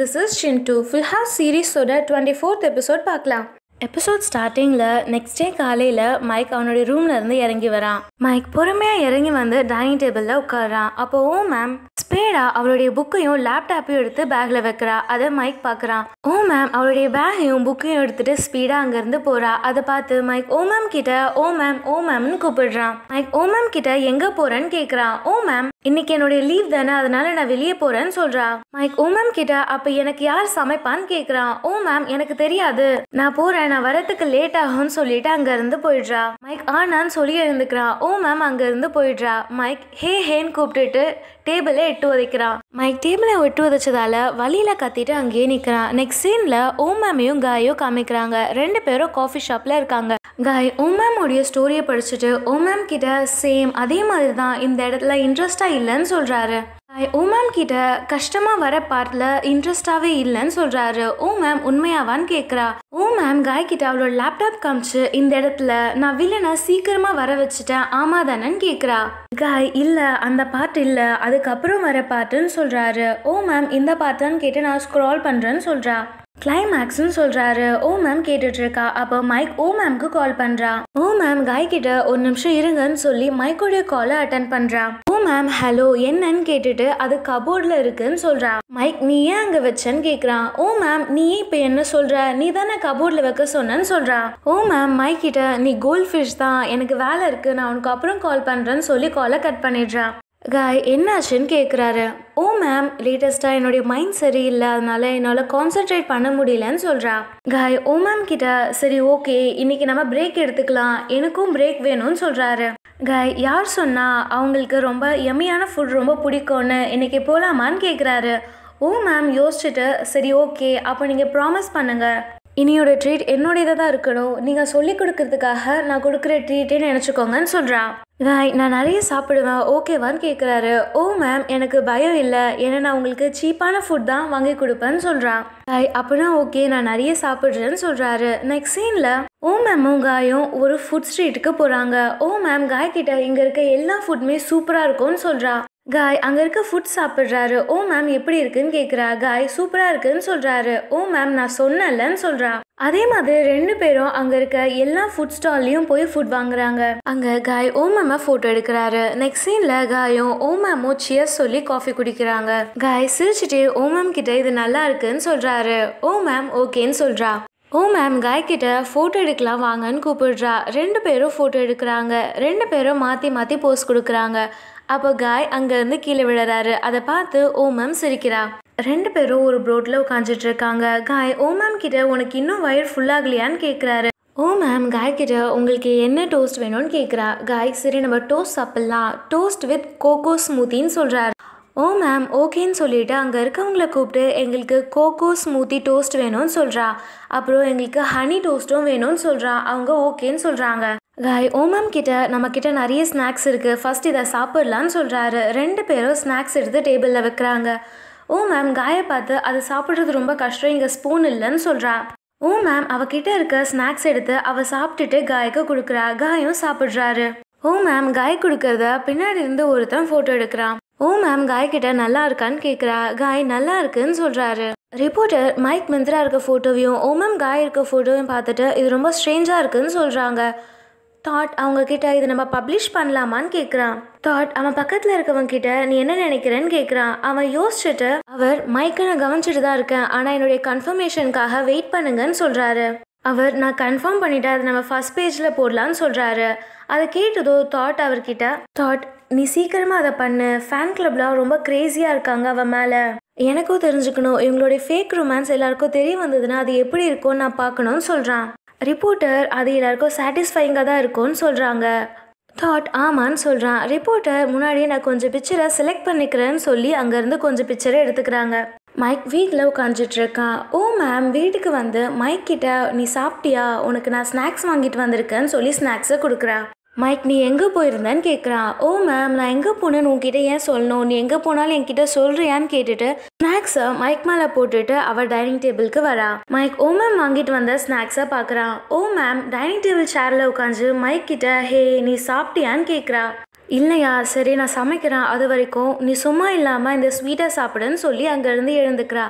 this is ஷின்டு full house சீரீஸோட twenty fourth episode பார்க்கலாம் எபிசோட் ஸ்டார்டிங்கில் நெக்ஸ்ட் டே காலையில் மைக் அவனுடைய ரூம்ல இருந்து இறங்கி வரான் மைக் பொறுமையாக இறங்கி வந்து டைனிங் டேபிளில் உட்காரான் அப்போ ஓ மேம் ஸ்பேடா அவளுடைய புக்கையும் லேப்டாப்பையும் எடுத்து பேக்கில் வைக்கிறா அதை மைக் பார்க்குறான் ஓ மேம் அவளுடைய பேக்கையும் புக்கையும் எடுத்துட்டு ஸ்பீடாக அங்கேருந்து போறா அதை பார்த்து மைக் ஓ மேம் கிட்ட ஓ மேம் ஓ மேம்னு கூப்பிடுறான் மைக் ஓ மேம் கிட்ட எங்கே போறேன்னு கேட்குறான் ஓ மேம் இன்னைக்கு என்னுடைய லீவ் தானே அதனால நான் வெளியே போறேன்னு சொல்றா மைக் ஓ மேம் கிட்ட அப்ப எனக்கு யார் சமைப்பான்னு கேக்குறான் ஓ மேம் எனக்கு தெரியாது நான் போறேன் நான் வரத்துக்கு லேட் ஆகும்னு சொல்லிட்டு அங்க இருந்து போயிடுறா மைக் ஆனான்னு சொல்லி எழுந்துக்கிறான் ஓ மேம் அங்க இருந்து போயிடுறா மைக் ஹே ஹேன்னு கூப்பிட்டுட்டு டேபிளை எட்டு உதைக்கிறான் மைக் டேபிளை எட்டு உதைச்சதால வழியில கத்திட்டு அங்கேயே நிக்கிறான் நெக்ஸ்ட் சீன்ல ஓ மேமையும் காயோ காமிக்கிறாங்க ரெண்டு பேரும் காஃபி ஷாப்ல இருக்காங்க காய் ஓ மேமோடைய ஸ்டோரியை படிச்சுட்டு ஓ மேம் கிட்ட சேம் அதே மாதிரி தான் இந்த இடத்துல இன்ட்ரெஸ்டா இல்லைன்னு சொல்றாரு காய் ஓ மேம் கிட்ட கஷ்டமா வர பார்ட்ல இன்ட்ரெஸ்டாவே இல்லைன்னு சொல்றாரு ஓ மேம் உண்மையாவான்னு கேக்குறா ஓ மேம் காய் கிட்ட அவளோட லேப்டாப் காமிச்சு இந்த இடத்துல நான் வில்லனை சீக்கிரமா வர வச்சுட்டேன் ஆமா தானேன்னு கேக்குறா காய் இல்ல அந்த பார்ட் இல்ல அதுக்கப்புறம் வர பார்ட்டுன்னு சொல்றாரு ஓ மேம் இந்த பார்ட்டான்னு கேட்டு நான் ஸ்க்ரால் பண்றேன்னு சொல்றா கிளைமேக்ஸ்னு சொல்றாரு ஓ மேம் கேட்டுட்டு இருக்கா அப்போ மைக் ஓ மேம்க்கு கால் பண்றா ஓ மேம் காய் கிட்ட ஒரு நிமிஷம் இருங்கன்னு சொல்லி மைக்கோடைய காலை அட்டன் பண்றா ஓ மேம் ஹலோ என்னன்னு கேட்டுட்டு அது கபோர்ட்ல இருக்குன்னு சொல்றா மைக் நீ ஏன் அங்க வச்சேன்னு கேக்குறான் ஓ மேம் நீ ஏன் இப்ப என்ன சொல்ற நீ தானே கபோர்ட்ல வைக்க சொன்னேன்னு சொல்றா ஓ மேம் மைக் கிட்ட நீ கோல்ட் ஃபிஷ் தான் எனக்கு வேலை இருக்கு நான் உனக்கு அப்புறம் கால் பண்றேன்னு சொல்லி காலை கட் பண்ணிடுறா காய் என்னாச்சுன்னு கேட்குறாரு ஓ மேம் லேட்டஸ்ட்டாக என்னுடைய மைண்ட் சரியில்லை அதனால என்னால் கான்சென்ட்ரேட் பண்ண முடியலன்னு சொல்கிறா காய் ஓ மேம் கிட்ட சரி ஓகே இன்னைக்கு நம்ம பிரேக் எடுத்துக்கலாம் எனக்கும் பிரேக் வேணும்னு சொல்கிறாரு காய் யார் சொன்னா அவங்களுக்கு ரொம்ப எம்மியான ஃபுட் ரொம்ப பிடிக்கும்னு இன்னைக்கு போகலாமான்னு கேட்குறாரு ஓ மேம் யோசிச்சுட்டு சரி ஓகே அப்போ நீங்கள் ப்ராமிஸ் பண்ணுங்க இனியோட ட்ரீட் என்னுடையதாக தான் இருக்கணும் நீங்கள் சொல்லி கொடுக்கறதுக்காக நான் கொடுக்குற ட்ரீட்டே நினச்சிக்கோங்கன்னு சொல்கிறா காய் நான் நிறைய சாப்பிடுவேன் ஓகேவான்னு கேட்குறாரு ஓ மேம் எனக்கு பயம் இல்லை ஏன்னா நான் உங்களுக்கு சீப்பான ஃபுட் தான் வாங்கி கொடுப்பேன்னு சொல்கிறா காய் அப்படின்னா ஓகே நான் நிறைய சாப்பிட்றேன்னு சொல்கிறாரு நெக்ஸ்ட் சீனில் ஓ மேமும் காயும் ஒரு ஃபுட் ஸ்ட்ரீட்டுக்கு போகிறாங்க ஓ மேம் காய் கிட்ட இங்கே இருக்க எல்லா ஃபுட்டுமே சூப்பராக இருக்கும்னு சொல்கிறா காய் அங்கே இருக்க ஃபுட் சாப்பிட்றாரு ஓ மேம் எப்படி இருக்குன்னு கேட்குறா காய் சூப்பராக இருக்குன்னு சொல்கிறாரு ஓ மேம் நான் சொன்னேன்லன்னு சொல்கிறா அதே மாதிரி ரெண்டு பேரும் அங்கே இருக்க எல்லா ஃபுட் ஸ்டால்லையும் போய் ஃபுட் வாங்குறாங்க அங்கே காய் ஓ மேமை ஃபோட்டோ எடுக்கிறாரு நெக்ஸ்ட் சீனில் காயும் ஓ மேமும் சியர்ஸ் சொல்லி காஃபி குடிக்கிறாங்க காய் சிரிச்சுட்டு ஓ மேம் கிட்ட இது நல்லா இருக்குன்னு சொல்கிறாரு ஓ மேம் ஓகேன்னு சொல்கிறா ஓ மேம் காய் கிட்ட ஃபோட்டோ எடுக்கலாம் வாங்கன்னு கூப்பிடுறா ரெண்டு பேரும் ஃபோட்டோ எடுக்கிறாங்க ரெண்டு பேரும் மாற்றி மாற்றி போஸ் கொடுக்குறாங்க அப்போ காய் அங்கேருந்து கீழே விழுறாரு அதை பார்த்து ஓ மேம் சிரிக்கிறா ரெண்டு பேரும் ஒரு ப்ரோட்டில் உட்காந்துட்டு இருக்காங்க காய் ஓ மேம் கிட்ட உனக்கு இன்னும் வயிறு ஃபுல்லாகலையான்னு கேட்குறாரு ஓ மேம் காய் கிட்ட உங்களுக்கு என்ன டோஸ்ட் வேணும்னு கேட்குறா காய் சரி நம்ம டோஸ்ட் சாப்பிட்லாம் டோஸ்ட் வித் கோகோ ஸ்மூத்தின்னு சொல்கிறாரு ஓ மேம் ஓகேன்னு சொல்லிட்டு அங்கே இருக்கவங்கள கூப்பிட்டு எங்களுக்கு கோகோ ஸ்மூத்தி டோஸ்ட் வேணும்னு சொல்கிறா அப்புறம் எங்களுக்கு ஹனி டோஸ்ட்டும் வேணும்னு சொல்கிறா அவங்க ஓகேன்னு சொல்கிறாங்க காய் ஓ மேம் கிட்ட நம்ம கிட்ட நிறைய ஸ்நாக்ஸ் இருக்குது ஃபர்ஸ்ட் இதை சாப்பிட்லான்னு சொல்கிறாரு ரெண்டு பேரும் ஸ்நாக்ஸ் எடுத்து டேபிளில் வைக்கிறாங்க ஓ மேம் காயை பார்த்து அது சாப்பிட்றது ரொம்ப கஷ்டம் இங்கே ஸ்பூன் இல்லைன்னு சொல்கிறா ஓ மேம் அவகிட்ட இருக்க ஸ்நாக்ஸ் எடுத்து அவ சாப்பிட்டுட்டு காய்க்கு கொடுக்குறா காயும் சாப்பிட்றாரு ஓ மேம் காய் கொடுக்கறத பின்னாடி இருந்து ஒருத்தன் ஃபோட்டோ எடுக்கிறான் ஓ மேம் காய் கிட்ட நல்லா இருக்கான்னு கேட்குறா காய் நல்லா இருக்குன்னு சொல்கிறாரு ரிப்போர்ட்டர் மைக் மிந்திரா இருக்க ஃபோட்டோவையும் ஓ மேம் காய் இருக்க ஃபோட்டோவையும் பார்த்துட்டு இது ரொம்ப ஸ்ட்ரேஞ்சாக இருக்குன்னு சொல்கிறாங்க தாட் அவங்க கிட்ட இது நம்ம பப்ளிஷ் பண்ணலாமான்னு கேட்குறான் தாட் அவன் பக்கத்தில் இருக்கவங்க கிட்ட நீ என்ன நினைக்கிறேன்னு கேட்குறான் அவன் யோசிச்சுட்டு அவர் மைக்கை நான் கவனிச்சுட்டு தான் இருக்கேன் ஆனால் என்னுடைய கன்ஃபர்மேஷனுக்காக வெயிட் பண்ணுங்கன்னு சொல்கிறாரு அவர் நான் கன்ஃபார்ம் பண்ணிட்டு அதை நம்ம ஃபர்ஸ்ட் பேஜில் போடலான்னு சொல்கிறாரு அதை கேட்டதோ தாட் அவர்கிட்ட தாட் நீ சீக்கிரமாக அதை பண்ணு ஃபேன் கிளப்லாம் ரொம்ப க்ரேஸியாக இருக்காங்க அவன் மேலே எனக்கும் தெரிஞ்சுக்கணும் இவங்களுடைய ஃபேக் ரொமான்ஸ் எல்லாருக்கும் தெரிய வந்ததுன்னா அது எப்படி இருக்கும்னு நான் பார்க்கணும்னு சொல்கிறான் ரிப்போர்ட்டர் அது எல்லாருக்கும் சாட்டிஸ்ஃபைங்காக தான் இருக்கும்னு சொல்கிறாங்க தாட் ஆமான்னு சொல்கிறான் ரிப்போர்ட்டர் முன்னாடியே நான் கொஞ்சம் பிக்சரை செலக்ட் பண்ணிக்கிறேன்னு சொல்லி அங்கேருந்து கொஞ்சம் பிக்சரை எடுத்துக்கிறாங்க மைக் வீட்டில் உட்காந்துட்டு இருக்கான் ஓ மேம் வீட்டுக்கு வந்து மைக் கிட்ட நீ சாப்பிட்டியா உனக்கு நான் ஸ்நாக்ஸ் வாங்கிட்டு வந்திருக்கேன்னு சொல்லி ஸ்நாக்ஸை கொடுக்குறா மைக் நீ எங்கே போயிருந்தேன்னு கேட்குறான் ஓ மேம் நான் எங்கே போனேன்னு உன்கிட்ட ஏன் சொல்லணும் நீ எங்கே போனாலும் என்கிட்ட சொல்கிறியான்னு கேட்டுட்டு ஸ்நாக்ஸை மைக் மேலே போட்டுட்டு அவள் டைனிங் டேபிளுக்கு வரா மைக் ஓ மேம் வாங்கிட்டு வந்த ஸ்நாக்ஸை பார்க்குறான் ஓ மேம் டைனிங் டேபிள் சேரில் உட்காந்து மைக் கிட்ட ஹே நீ சாப்பிட்டியான்னு கேட்குறா இல்லையா சரி நான் சமைக்கிறேன் அது வரைக்கும் நீ சும்மா இல்லாமல் இந்த ஸ்வீட்டை சாப்பிடுன்னு சொல்லி அங்கேருந்து எழுந்துக்கிறா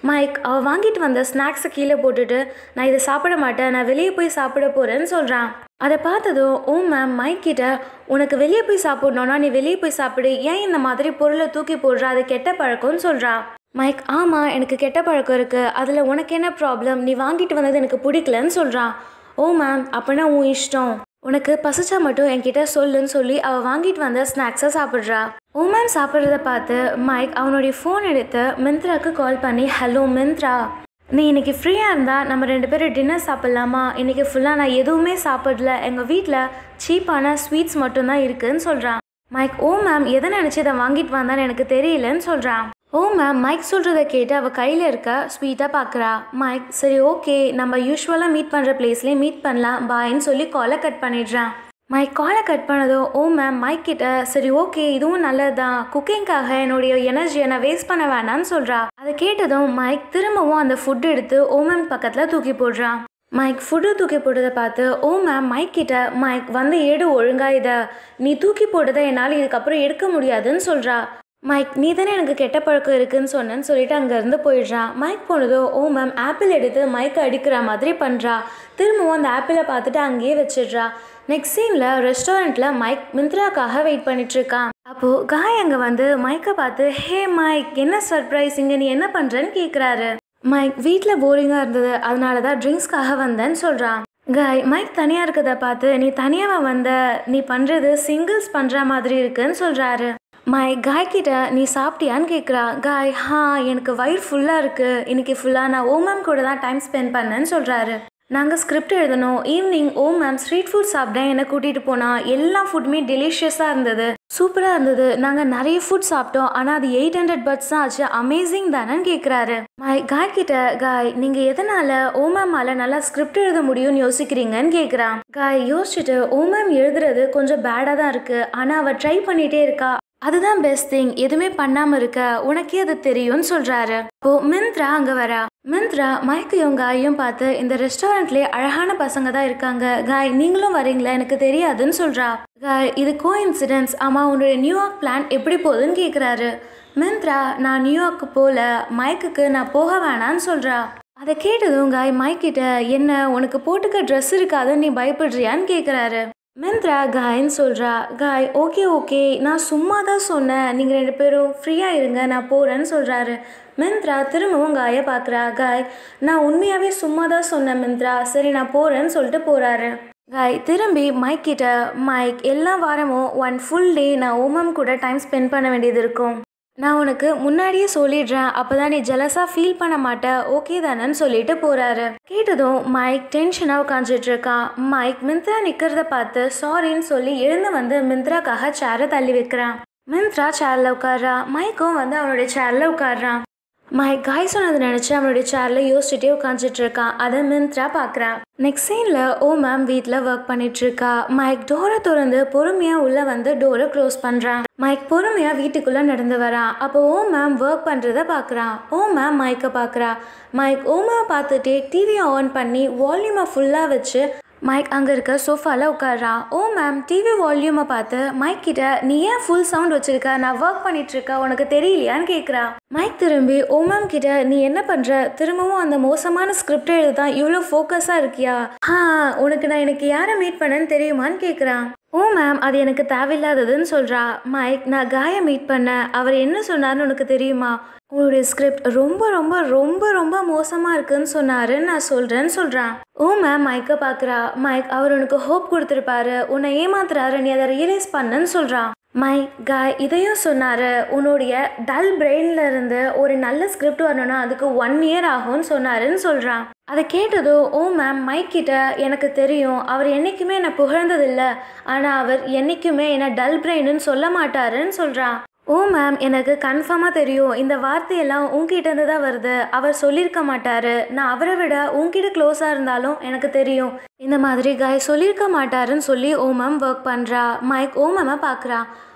மைக் அவள் வாங்கிட்டு வந்த ஸ்நாக்ஸை கீழே போட்டுட்டு நான் இதை சாப்பிட மாட்டேன் நான் வெளியே போய் சாப்பிட போகிறேன்னு சொல்கிறான் அதை பார்த்ததும் ஓ மேம் மைக் கிட்ட உனக்கு வெளியே போய் சாப்பிடணும்னா நீ வெளியே போய் சாப்பிடு ஏன் இந்த மாதிரி பொருளை தூக்கி போடுற அது கெட்ட பழக்கம்னு சொல்கிறா மைக் ஆமாம் எனக்கு கெட்ட பழக்கம் இருக்குது அதில் உனக்கு என்ன ப்ராப்ளம் நீ வாங்கிட்டு வந்தது எனக்கு பிடிக்கலன்னு சொல்கிறான் ஓ மேம் அப்படின்னா உன் இஷ்டம் உனக்கு பசிச்சா மட்டும் என்கிட்ட சொல்லுன்னு சொல்லி அவள் வாங்கிட்டு வந்த ஸ்நாக்ஸை சாப்பிட்றா ஓ மேம் சாப்பிட்றத பார்த்து மைக் அவனுடைய ஃபோன் எடுத்து மிந்த்ராக்கு கால் பண்ணி ஹலோ மிந்த்ரா நீ இன்னைக்கு ஃப்ரீயாக இருந்தால் நம்ம ரெண்டு பேரும் டின்னர் சாப்பிட்லாமா இன்னைக்கு ஃபுல்லாக நான் எதுவுமே சாப்பிடல எங்கள் வீட்டில் சீப்பான ஸ்வீட்ஸ் மட்டும்தான் இருக்குன்னு சொல்கிறான் மைக் ஓ மேம் எதை நினச்சி இதை வாங்கிட்டு வந்தான்னு எனக்கு தெரியலன்னு சொல்கிறான் ஓ மேம் மைக் சொல்கிறத கேட்டு அவள் கையில் இருக்க ஸ்வீட்டாக பார்க்குறா மைக் சரி ஓகே நம்ம யூஸ்வலாக மீட் பண்ணுற பிளேஸ்லேயே மீட் பண்ணலாம் பாய்ன்னு சொல்லி காலை கட் பண்ணிடுறான் மைக் காலை கட் பண்ணதும் ஓ மேம் மைக் கிட்ட சரி ஓகே இதுவும் நல்லது தான் குக்கிங்காக என்னுடைய எனர்ஜியை நான் வேஸ்ட் பண்ண வேணாம்னு சொல்கிறா அதை கேட்டதும் மைக் திரும்பவும் அந்த ஃபுட் எடுத்து ஓ மேம் பக்கத்தில் தூக்கி போடுறான் மைக் ஃபுட்டு தூக்கி போட்டதை பார்த்து ஓ மேம் மைக் கிட்ட மைக் வந்து எடு ஒழுங்கா இதை நீ தூக்கி போட்டதை என்னால் இதுக்கப்புறம் எடுக்க முடியாதுன்னு சொல்கிறா மைக் நீ தானே எனக்கு கெட்ட பழக்கம் இருக்குன்னு சொன்னேன்னு சொல்லிட்டு அங்கேருந்து போயிடுறான் மைக் போனதோ ஓ மேம் ஆப்பிள் எடுத்து மைக்கை அடிக்கிற மாதிரி பண்ணுறா திரும்பவும் அந்த ஆப்பிளை பார்த்துட்டு அங்கேயே வச்சிடுறா நெக்ஸ்ட் சீனில் ரெஸ்டாரண்ட்டில் மைக் மிந்த்ராக்காக வெயிட் பண்ணிட்டு இருக்கான் அப்போது காய் அங்கே வந்து மைக்கை பார்த்து ஹே மைக் என்ன சர்ப்ரைஸ் இங்கே நீ என்ன பண்ணுறேன்னு கேட்குறாரு மைக் வீட்டில் போரிங்காக இருந்தது அதனால தான் ட்ரிங்க்ஸ்க்காக வந்தேன்னு சொல்கிறான் காய் மைக் தனியாக இருக்கதை பார்த்து நீ தனியாக வந்த நீ பண்ணுறது சிங்கிள்ஸ் பண்ணுற மாதிரி இருக்குன்னு சொல்கிறாரு மை காய் கிட்ட நீ சாப்பிட்டியான்னு கேட்குறா காய் ஹா எனக்கு வயிறு ஃபுல்லாக இருக்குது இன்னைக்கு ஃபுல்லாக நான் ஓ மேம் கூட தான் டைம் ஸ்பெண்ட் பண்ணேன்னு சொல்கிறாரு நாங்கள் ஸ்கிரிப்ட் எழுதணும் evening oh ma'am street food சாப்பிட்டேன் என்னை கூட்டிகிட்டு போனால் எல்லா ஃபுட்டுமே டெலிஷியஸாக இருந்தது சூப்பராக இருந்தது நாங்கள் நிறைய ஃபுட் சாப்பிட்டோம் ஆனால் அது எயிட் ஹண்ட்ரட் பட்ஸ் தான் ஆச்சு அமேசிங் தானேன்னு கேட்குறாரு மை காய் கிட்ட காய் நீங்கள் எதனால் ஓ மேமால நல்லா ஸ்கிரிப்ட் எழுத முடியும்னு யோசிக்கிறீங்கன்னு கேட்குறான் காய் யோசிச்சுட்டு ஓ மேம் எழுதுறது கொஞ்சம் பேடாக தான் இருக்குது ஆனால் அவள் ட்ரை பண்ணிகிட்டே இருக்கா அதுதான் பெஸ்ட் திங் எதுவுமே பண்ணாம இருக்க உனக்கே அது தெரியும்னு சொல்றாரு இப்போ மிந்த்ரா அங்க வரா மிந்த்ரா மைக்கையும் காயும் பார்த்து இந்த ரெஸ்டாரண்ட்லயே அழகான பசங்க தான் இருக்காங்க காய் நீங்களும் வரீங்களா எனக்கு தெரியாதுன்னு சொல்றா காய் இது கோ இன்சிடென்ட்ஸ் ஆமா உன்னுடைய நியூயார்க் பிளான் எப்படி போகுதுன்னு கேக்குறாரு மிந்த்ரா நான் நியூயார்க்கு போல மைக்குக்கு நான் போக வேணான்னு சொல்றா அதை கேட்டதும் காய் மைக்கிட்ட என்ன உனக்கு போட்டுக்க ட்ரெஸ் இருக்காதுன்னு நீ பயப்படுறியான்னு கேட்குறாரு மிந்த்ரா காய்ன்னு சொல்கிறா காய் ஓகே ஓகே நான் சும்மா தான் சொன்னேன் நீங்கள் ரெண்டு பேரும் ஃப்ரீயாக இருங்க நான் போகிறேன்னு சொல்கிறாரு மிந்த்ரா திரும்பவும் காயை பார்க்குறா காய் நான் உண்மையாகவே சும்மா தான் சொன்னேன் மிந்த்ரா சரி நான் போகிறேன்னு சொல்லிட்டு போகிறாரு காய் திரும்பி மைக் கிட்ட மைக் எல்லா வாரமும் ஒன் ஃபுல் டே நான் ஓமம் கூட டைம் ஸ்பெண்ட் பண்ண வேண்டியது இருக்கும் நான் உனக்கு முன்னாடியே சொல்லிடுறேன் அப்பதான் நீ ஜெலஸாக ஃபீல் பண்ண மாட்ட ஓகே தானேன்னு சொல்லிட்டு போறாரு கேட்டதும் மைக் டென்ஷனாக உட்காந்துட்டு இருக்கான் மைக் மிந்த்ரா நிற்கிறத பார்த்து சாரின்னு சொல்லி எழுந்து வந்து மிந்த்ராக்காக சேரை தள்ளி வைக்கிறான் மிந்த்ரா சேரில் உட்கார்றா மைக்கும் வந்து அவனுடைய சேரில் உட்கார்றான் மைக் காய் சொன்னது நினச்சி அவனுடைய சேரில் யோசிச்சுட்டே உட்காந்துட்டு இருக்கான் அதை மிந்த்ரா பார்க்குறான் நெக்ஸ்ட் சீனில் ஓ மேம் வீட்டில் ஒர்க் பண்ணிட்டு இருக்கா மைக் டோரை திறந்து பொறுமையாக உள்ளே வந்து டோரை க்ளோஸ் பண்ணுறான் மைக் பொறுமையாக வீட்டுக்குள்ளே நடந்து வரான் அப்போ ஓ மேம் ஒர்க் பண்ணுறத பார்க்குறான் ஓ மேம் மைக்கை பார்க்குறா மைக் ஓ மேம் பார்த்துட்டே டிவியை ஆன் பண்ணி வால்யூமை ஃபுல்லாக வச்சு மைக் அங்கே இருக்க சோஃபாவில் உட்காடுறான் ஓ மேம் டிவி வால்யூமை பார்த்து மைக் கிட்ட நீ ஏன் ஃபுல் சவுண்ட் வச்சிருக்க நான் ஒர்க் பண்ணிட்டு இருக்க உனக்கு தெரியலையான்னு கேட்குறா மைக் திரும்பி ஓ மேம் கிட்ட நீ என்ன பண்ணுற திரும்பவும் அந்த மோசமான ஸ்கிரிப்ட் எழுதான் இவ்வளோ ஃபோக்கஸாக இருக்கியா ஆ உனக்கு நான் எனக்கு யாரை மீட் பண்ணேன்னு தெரியுமான்னு கேட்குறான் ஓ மேம் அது எனக்கு தேவையில்லாததுன்னு சொல்கிறா மைக் நான் காயை மீட் பண்ணேன் அவர் என்ன சொன்னார்னு உனக்கு தெரியுமா உங்களுடைய ஸ்கிரிப்ட் ரொம்ப ரொம்ப ரொம்ப ரொம்ப மோசமாக இருக்குன்னு சொன்னாரு நான் சொல்கிறேன்னு சொல்கிறான் ஓ மேம் மைக்கை பார்க்குறா மைக் அவர் உனக்கு ஹோப் கொடுத்துருப்பாரு உன்னை ஏமாத்துறாரு நீ அதை ரியலைஸ் பண்ணுன்னு சொல்கிறான் மைக் காய் இதையும் சொன்னார் உன்னுடைய டல் பிரெயினில் இருந்து ஒரு நல்ல ஸ்கிரிப்ட் வரணும்னா அதுக்கு ஒன் இயர் ஆகும்னு சொன்னாருன்னு சொல்கிறான் அதை கேட்டதும் ஓ மேம் மைக் கிட்ட எனக்கு தெரியும் அவர் என்றைக்குமே என்னை புகழ்ந்ததில்லை ஆனால் அவர் என்றைக்குமே என்னை டல் பிரெயின்னு சொல்ல மாட்டாருன்னு சொல்கிறான் ஓ மேம் எனக்கு கன்ஃபார்மாக தெரியும் இந்த வார்த்தையெல்லாம் உங்ககிட்ட இருந்து தான் வருது அவர் சொல்லியிருக்க மாட்டாரு நான் அவரை விட உங்ககிட்ட க்ளோஸாக இருந்தாலும் எனக்கு தெரியும் இந்த மாதிரி காய் சொல்லியிருக்க மாட்டாருன்னு சொல்லி ஓ மேம் ஒர்க் பண்ணுறா மைக் ஓ மேமை பார்க்குறா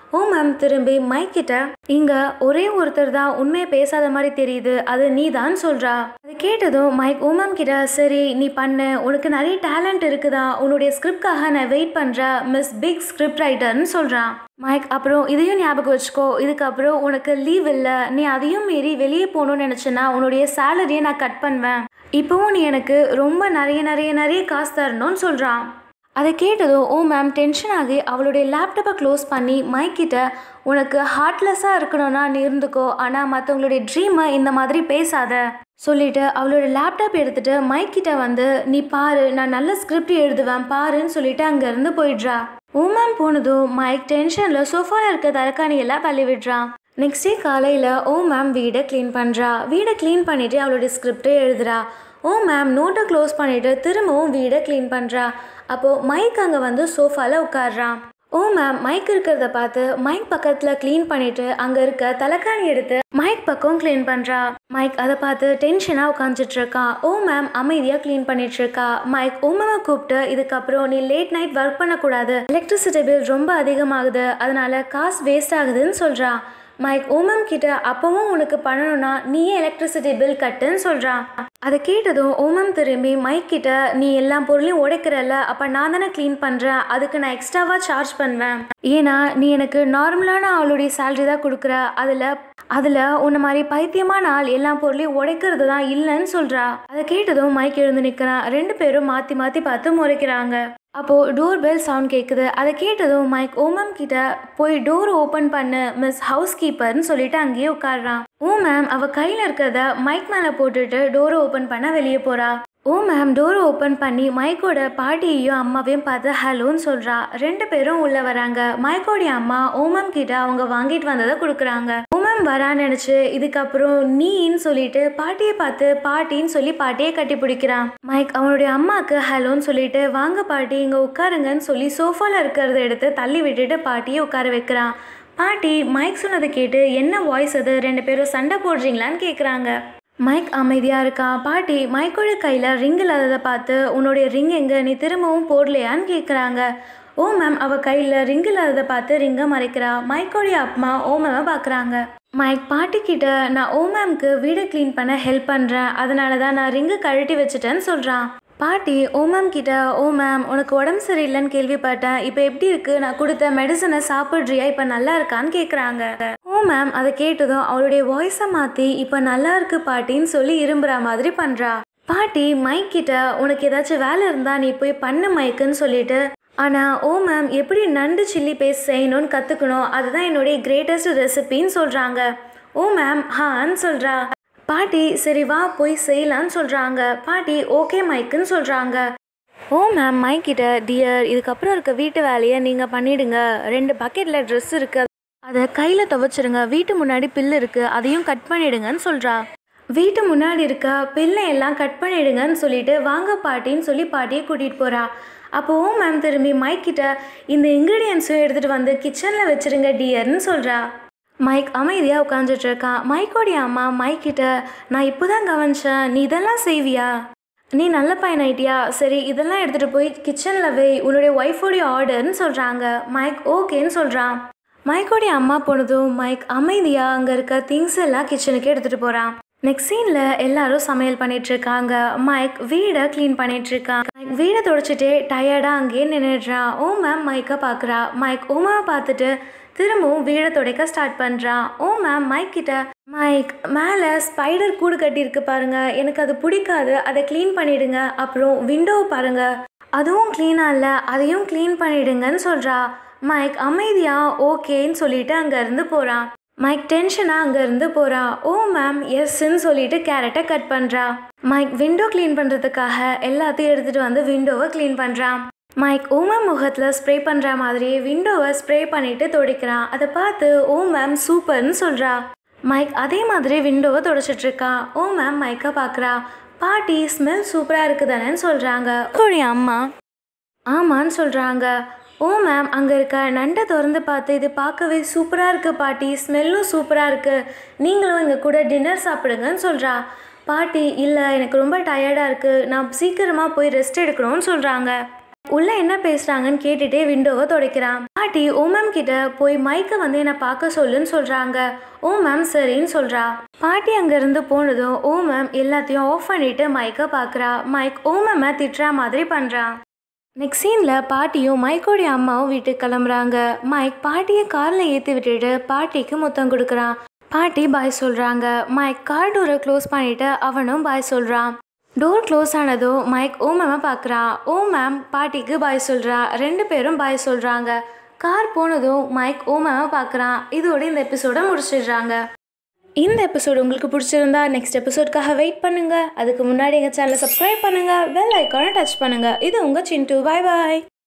ஓ மேம் திரும்பி மைக் கிட்ட இங்க ஒரே ஒருத்தர் தான் உண்மையை பேசாத மாதிரி தெரியுது அது நீ தான் சொல்றா அது கேட்டதும் மைக் ஓ மேம் கிட்ட சரி நீ பண்ணு உனக்கு நிறைய டேலண்ட் இருக்குதா உன்னுடைய ஸ்கிரிப்ட்காக நான் வெயிட் பண்ற மிஸ் பிக் ஸ்கிரிப்ட் ரைட்டர்னு சொல்றான் மைக் அப்புறம் இதையும் ஞாபகம் வச்சுக்கோ இதுக்கப்புறம் உனக்கு லீவ் இல்லை நீ அதையும் மீறி வெளியே போகணும்னு நினச்சேன்னா உன்னுடைய சேலரியை நான் கட் பண்ணுவேன் இப்போவும் நீ எனக்கு ரொம்ப நிறைய நிறைய நிறைய காசு தரணும்னு சொல்கிறான் அதை கேட்டதும் ஓ மேம் டென்ஷன் ஆகி அவளுடைய லேப்டாப்பை க்ளோஸ் பண்ணி மைக் கிட்ட உனக்கு ஹார்ட்லெஸ்ஸாக இருக்கணும்னா நீ இருந்துக்கோ ஆனால் மற்றவங்களுடைய ட்ரீமை இந்த மாதிரி பேசாத சொல்லிட்டு அவளோட லேப்டாப் எடுத்துட்டு மைக் கிட்ட வந்து நீ பாரு நான் நல்ல ஸ்கிரிப்ட் எழுதுவேன் பாருன்னு சொல்லிட்டு அங்கேருந்து போயிடுறா ஓ மேம் போனதும் மைக் டென்ஷனில் சோஃபாவில் இருக்க தலக்காணி எல்லாம் தள்ளி விடுறான் நெக்ஸ்ட் டே காலையில் ஓ மேம் வீடை க்ளீன் பண்ணுறா வீடை க்ளீன் பண்ணிவிட்டு அவளுடைய ஸ்கிரிப்டை எழுதுறா ஓ மேம் நோட்டை க்ளோஸ் பண்ணிவிட்டு திரும்பவும் வீடை க்ளீன் பண்ணுறா அப்போது மைக் அங்கே வந்து சோஃபாவில் உட்காடுறான் ஓ மேம் மைக் இருக்கிறத பார்த்து மைக் பக்கத்தில் க்ளீன் பண்ணிட்டு அங்கே இருக்க தலைக்காணி எடுத்து மைக் பக்கம் க்ளீன் பண்ணுறா மைக் அதை பார்த்து டென்ஷனாக உட்காந்துட்டு இருக்கான் ஓ மேம் அமைதியாக க்ளீன் பண்ணிட்டு இருக்கா மைக் ஓ மேமை கூப்பிட்டு இதுக்கப்புறம் நீ லேட் நைட் ஒர்க் பண்ணக்கூடாது எலக்ட்ரிசிட்டி பில் ரொம்ப அதிகமாகுது அதனால காசு வேஸ்ட் ஆகுதுன்னு சொல்கிறா மைக் ஓமம் கிட்ட அப்பவும் உனக்கு பண்ணணும்னா நீயே எலக்ட்ரிசிட்டி பில் கட்டுன்னு சொல்கிறான் அதை கேட்டதும் ஓமம் திரும்பி மைக் கிட்ட நீ எல்லா பொருளையும் உடைக்கிறல்ல அப்போ நான் தானே க்ளீன் பண்ணுறேன் அதுக்கு நான் எக்ஸ்ட்ராவாக சார்ஜ் பண்ணுவேன் ஏன்னா நீ எனக்கு நார்மலான ஆளுடைய சேலரி தான் கொடுக்குற அதில் அதில் உன்ன மாதிரி பைத்தியமான ஆள் எல்லா பொருளையும் உடைக்கிறது தான் இல்லைன்னு சொல்கிறா அதை கேட்டதும் மைக் எழுந்து நிற்கிறான் ரெண்டு பேரும் மாற்றி மாற்றி பார்த்து முறைக்கிறாங்க அப்போது டோர் பெல் சவுண்ட் கேட்குது அதை கேட்டதும் மைக் ஓமம் கிட்ட போய் டோர் ஓப்பன் பண்ணு மிஸ் ஹவுஸ் கீப்பர்னு சொல்லிட்டு அங்கேயே உட்காடுறான் ஓ மேம் அவ கையில் இருக்கிறத மைக் மேலே போட்டுட்டு டோரை ஓப்பன் பண்ண வெளியே போறா ஓ மேம் டோரை ஓப்பன் பண்ணி மைக்கோட பாட்டியையும் அம்மாவையும் பார்த்து ஹலோன்னு சொல்கிறா ரெண்டு பேரும் உள்ளே வராங்க மைக்கோடைய அம்மா ஓமம் கிட்ட அவங்க வாங்கிட்டு வந்ததை கொடுக்குறாங்க ஓமம் வரான்னு நினச்சி இதுக்கப்புறம் நீன்னு சொல்லிட்டு பாட்டியை பார்த்து பாட்டின்னு சொல்லி பாட்டியை கட்டி பிடிக்கிறான் மைக் அவனுடைய அம்மாவுக்கு ஹலோன்னு சொல்லிட்டு வாங்க பாட்டி இங்கே உட்காருங்கன்னு சொல்லி சோஃபாவில் இருக்கிறத எடுத்து தள்ளி விட்டுட்டு பாட்டியை உட்கார வைக்கிறான் பாட்டி மைக் சொன்னதை கேட்டு என்ன வாய்ஸ் அது ரெண்டு பேரும் சண்டை போடுறீங்களான்னு கேட்குறாங்க மைக் அமைதியாக இருக்கான் பாட்டி மைக்கோட கையில் ரிங் இல்லாததை பார்த்து உன்னுடைய ரிங் எங்கே நீ திரும்பவும் போடலையான்னு கேட்குறாங்க ஓ மேம் அவள் கையில் ரிங் இல்லாததை பார்த்து ரிங்கை மறைக்கிறா மைக்கோடைய அம்மா ஓ மேமை பார்க்குறாங்க மைக் பாட்டி கிட்ட நான் ஓ மேம்க்கு வீடை க்ளீன் பண்ண ஹெல்ப் பண்ணுறேன் அதனால தான் நான் ரிங்கை கழட்டி வச்சுட்டேன்னு சொல்கிறான் பாட்டி ஓ மேம் கிட்ட ஓ மேம் உனக்கு உடம்பு சரியில்லைன்னு கேள்விப்பட்டேன் இப்போ எப்படி இருக்கு நான் கொடுத்த மெடிசனை சாப்பிட்றியா இப்போ நல்லா இருக்கான்னு கேட்குறாங்க ஓ மேம் அதை கேட்டதும் அவளுடைய வாய்ஸை மாற்றி இப்போ நல்லா இருக்கு பாட்டின்னு சொல்லி இரும்புற மாதிரி பண்ணுறா பாட்டி மைக் கிட்ட உனக்கு ஏதாச்சும் வேலை இருந்தால் நீ போய் பண்ணு மைக்குன்னு சொல்லிட்டு ஆனால் ஓ மேம் எப்படி நண்டு சில்லி பேஸ்ட் செய்யணும்னு கற்றுக்கணும் அதுதான் என்னுடைய கிரேட்டஸ்ட் ரெசிபின்னு சொல்கிறாங்க ஓ மேம் ஹான்னு சொல்கிறா பாட்டி சரி வா போய் செய்யலான்னு சொல்கிறாங்க பாட்டி ஓகே மைக்குன்னு சொல்கிறாங்க ஓ மேம் மைக் கிட்ட டியர் இதுக்கப்புறம் இருக்க வீட்டு வேலையை நீங்கள் பண்ணிடுங்க ரெண்டு பக்கெட்டில் ட்ரெஸ் இருக்குது அதை கையில் துவைச்சிருங்க வீட்டு முன்னாடி பில்லு இருக்குது அதையும் கட் பண்ணிடுங்கன்னு சொல்கிறா வீட்டு முன்னாடி இருக்க பில்லை எல்லாம் கட் பண்ணிடுங்கன்னு சொல்லிட்டு வாங்க பாட்டின்னு சொல்லி பாட்டியை கூட்டிகிட்டு போகிறா அப்போ ஓ மேம் திரும்பி மைக் கிட்ட இந்த இன்க்ரீடியன்ஸும் எடுத்துகிட்டு வந்து கிச்சனில் வச்சிருங்க டியர்னு சொல்கிறா மைக் அமைதியாக உட்காந்துட்டு இருக்கான் மைக்கோடைய அம்மா மைக் கிட்ட நான் இப்போ தான் கவனிச்சேன் நீ இதெல்லாம் செய்வியா நீ நல்ல பையன் ஆயிட்டியா சரி இதெல்லாம் எடுத்துகிட்டு போய் கிச்சனில் வை உன்னுடைய ஒய்ஃபோடைய ஆர்டர்னு சொல்கிறாங்க மைக் ஓகேன்னு சொல்கிறான் மைக்கோடைய அம்மா போனதும் மைக் அமைதியாக அங்கே இருக்க திங்ஸ் எல்லாம் கிச்சனுக்கு எடுத்துகிட்டு போகிறான் நெக்ஸ்ட் சீனில் எல்லாரும் சமையல் பண்ணிட்டு இருக்காங்க மைக் வீடை க்ளீன் பண்ணிட்டு இருக்கான் மைக் வீடை தொடச்சிட்டே டயர்டாக அங்கேயே நின்றுடுறான் ஓ மேம் மைக்கை பார்க்குறா மைக் ஓமாவை பார்த்துட்டு திரும்பவும் வீடை துடைக்க ஸ்டார்ட் பண்ணுறான் ஓ மேம் மைக் கிட்ட மைக் மேலே ஸ்பைடர் கூடு கட்டியிருக்கு பாருங்க எனக்கு அது பிடிக்காது அதை க்ளீன் பண்ணிடுங்க அப்புறம் விண்டோவை பாருங்க அதுவும் க்ளீனாக இல்லை அதையும் க்ளீன் பண்ணிடுங்கன்னு சொல்கிறா மைக் அமைதியாக ஓகேன்னு சொல்லிட்டு அங்கேருந்து போகிறான் மைக் டென்ஷனாக அங்கேருந்து போகிறா ஓ மேம் எஸ்ன்னு சொல்லிட்டு கேரட்டை கட் பண்ணுறா மைக் விண்டோ க்ளீன் பண்ணுறதுக்காக எல்லாத்தையும் எடுத்துகிட்டு வந்து விண்டோவை க்ளீன் பண்ணுறான் மைக் ஓ மேம் முகத்தில் ஸ்ப்ரே பண்ணுற மாதிரி விண்டோவை ஸ்ப்ரே பண்ணிட்டு துடைக்கிறான் அதை பார்த்து ஓ மேம் சூப்பர்னு சொல்கிறா மைக் அதே மாதிரி விண்டோவை துடைச்சிட்டு இருக்கான் ஓ மேம் மைக்கை பார்க்குறா பாட்டி ஸ்மெல் சூப்பராக இருக்குதானேன்னு சொல்கிறாங்க கோழி அம்மா ஆமான்னு சொல்கிறாங்க ஓ மேம் அங்கே இருக்க நண்டை திறந்து பார்த்து இது பார்க்கவே சூப்பராக இருக்குது பாட்டி ஸ்மெல்லும் சூப்பராக இருக்குது நீங்களும் எங்கள் கூட டின்னர் சாப்பிடுங்கன்னு சொல்கிறா பாட்டி இல்லை எனக்கு ரொம்ப டயர்டாக இருக்குது நான் சீக்கிரமாக போய் ரெஸ்ட் எடுக்கணும்னு சொல்கிறாங்க உள்ள என்ன பேசுறாங்கன்னு கேட்டுட்டே விண்டோவை துடைக்கிறான் பாட்டி ஓ மேம் கிட்ட போய் மைக்கை வந்து என்னை பார்க்க சொல்லுன்னு சொல்றாங்க ஓ மேம் சரின்னு சொல்றா பாட்டி அங்கிருந்து போனதும் ஓ மேம் எல்லாத்தையும் ஆஃப் பண்ணிட்டு மைக்கை பார்க்கறா மைக் ஓ மேம திட்டுற மாதிரி பண்றான் நெக்ஸ்ட் சீனில் பாட்டியும் மைக்கோடைய அம்மாவும் வீட்டுக்கு கிளம்புறாங்க மைக் பாட்டியை காரில் ஏற்றி விட்டுட்டு பாட்டிக்கு முத்தம் கொடுக்குறான் பாட்டி பாய் சொல்கிறாங்க மைக் கார் டோரை க்ளோஸ் பண்ணிவிட்டு அவனும் பாய் சொல்கிறான் டோர் க்ளோஸ் ஆனதும் மைக் ஓ மேமை பார்க்குறான் ஓ மேம் பாட்டிக்கு பாய் சொல்கிறா ரெண்டு பேரும் பாய் சொல்கிறாங்க கார் போனதும் மைக் ஓ மேமை பார்க்குறான் இதோட இந்த எபிசோட முடிச்சிடுறாங்க இந்த எபிசோடு உங்களுக்கு பிடிச்சிருந்தா நெக்ஸ்ட் எபிசோட்காக வெயிட் பண்ணுங்க அதுக்கு முன்னாடி எங்கள் சேனலை சப்ஸ்கிரைப் பண்ணுங்க பெல் ஐக்கானை டச் பண்ணுங்க இது உங்கள் சின்ட்டு பாய் பாய்